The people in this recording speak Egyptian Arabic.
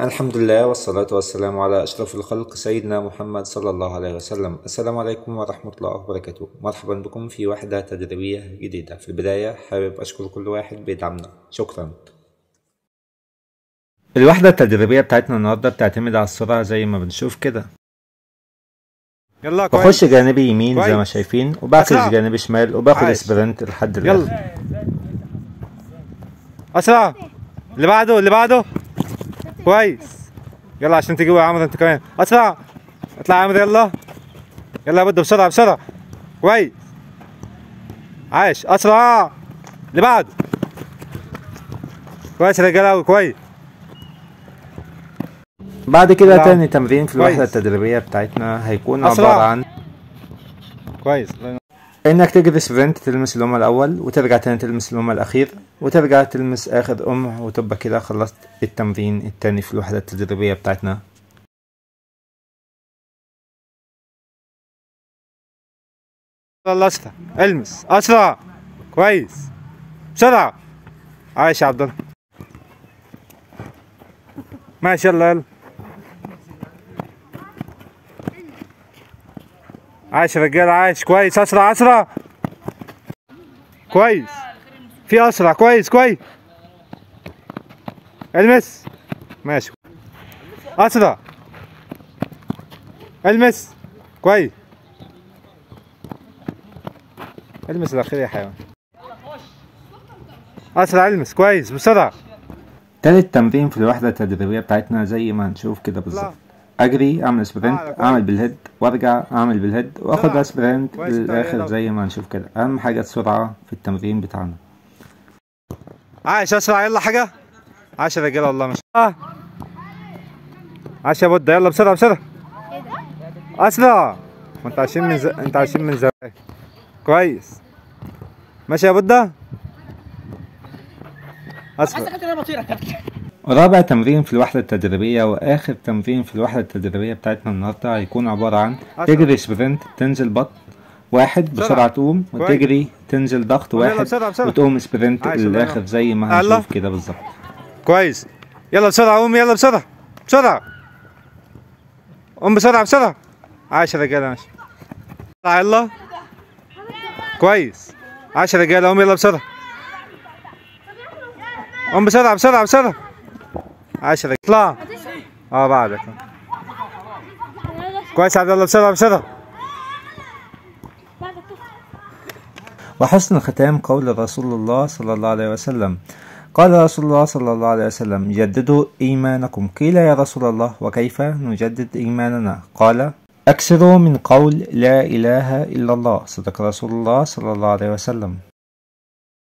الحمد لله والصلاة والسلام على أشرف الخلق سيدنا محمد صلى الله عليه وسلم السلام عليكم ورحمة الله وبركاته مرحبا بكم في وحدة تدريبية جديدة في البداية حابب أشكر كل واحد بيدعمنا شكرا الوحدة التدريبية بتاعتنا النهاردة بتعتمد على السرعة زي ما بنشوف كده يلا كويس بخش جانبي يمين زي ما كويس. شايفين وبعكس أسرع. جانبي شمال وباخد عايش. سبرنت لحد الآخر يلا اسرع اللي بعده اللي بعده كويس يلا عشان تجيبوا يا عمرو انت كمان اسرع اطلع يا عمرو يلا يلا يا بده بسرعه بسرعه كويس عايش اسرع اللي بعده كويس يا رجاله أوي، كويس بعد كده نعم. تاني تمرين في الوحدة كويس. التدريبية بتاعتنا هيكون أسرع. عبارة عن كويس انك تجري سبرنت تلمس الأم الأول وترجع تاني تلمس الأم الأخير وترجع تلمس آخر أم وتبقى كده خلصت التمرين التاني في الوحدة التدريبية بتاعتنا يلا اسرع المس اسرع كويس بسرعه عايش يا عبد الله ماشي يلا يلا عايش يا رجاله عايش كويس اسرع اسرع كويس في اسرع كويس كويس المس ماشي اسرع المس كويس المس الاخير يا حيوان اسرع المس كويس بسرعه تالت تمرين في الوحدة التدريبية بتاعتنا زي ما هنشوف كده بالظبط اجري اعمل سبرنت آه، كويس. اعمل بالهيد وارجع اعمل بالهيد واخد بسرعة. سبرنت كويس، للاخر طيب. زي ما هنشوف كده اهم حاجة السرعة في التمرين بتاعنا عايش اسرع يلا حاجه عاش يا رجاله والله ما شاء الله عاش يا بودة يلا بسرعه بسرعه اسرع ما انت عايشين من ز... انت عايشين من زمان كويس ماشي يا بودة اسرع رابع تمرين في الوحدة التدريبية وآخر تمرين في الوحدة التدريبية بتاعتنا النهاردة هيكون عبارة عن أسرع. تجري سبرنت تنزل بط واحد بسرعة. بسرعة تقوم كويس. وتجري تنزل ضغط يلا واحد بسرعة، بسرعة. وتقوم سبرنت عايش الله للآخر ينور. زي ما الله. هنشوف كده بالظبط كويس يلا بسرعه قوم يلا بسرعه بسرعه قوم بسرعه بسرعه عاش يا رجاله ماشي اطلع يلا كويس عاش يا رجاله قوم يلا بسرعه قوم بسرعه بسرعه بسرعه عاش يا رجاله اطلع اه بعدك كويس يا عبد الله بسرعه بسرعه وحسن الختام قول رسول الله صلى الله عليه وسلم قال رسول الله صلى الله عليه وسلم جددوا إيمانكم قيل يا رسول الله وكيف نجدد إيماننا قال أكثروا من قول لا إله إلا الله صدق رسول الله صلى الله عليه وسلم